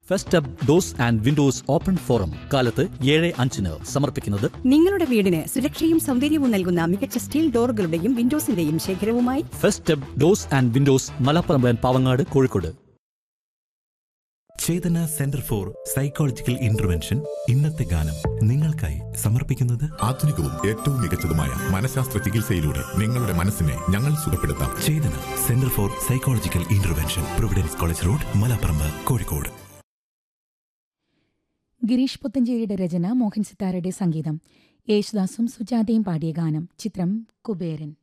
ഫെസ്റ്റബ് doors and windows open forum കാലത്ത് ഏഴ് അഞ്ചിന് സമർപ്പിക്കുന്നത് നിങ്ങളുടെ വീടിന് സുരക്ഷയും സൗന്ദര്യവും നൽകുന്ന മികച്ച സ്റ്റീൽ ഡോറുകളുടെയും വിൻഡോസിന്റെയും ശേഖരവുമായി Festab doors and windows Malappuram Pavangad Kozhikode Chetana centre for psychological intervention ഇന്നത്തെ ഗാനം നിങ്ങൾക്കായി സമർപ്പിക്കുന്നത് ആധുനികവും ഏറ്റവും മികച്ചതുമായ മനഃശാസ്ത്ര ചികിത്സയിലൂടെ നിങ്ങളുടെ മനസ്സിനെ ഞങ്ങൾ സുഖപ്പെടുത്താം Chetana centre for psychological intervention Providence college road Malaparamba Kozhikode Girish പുത്തഞ്ചേരിയുടെ രചന മോഹൻ സിത്താരയുടെ സംഗീതം യേശുദാസും സുജാതയും പാടിയ ഗാനം ചിത്രം കുബേരൻ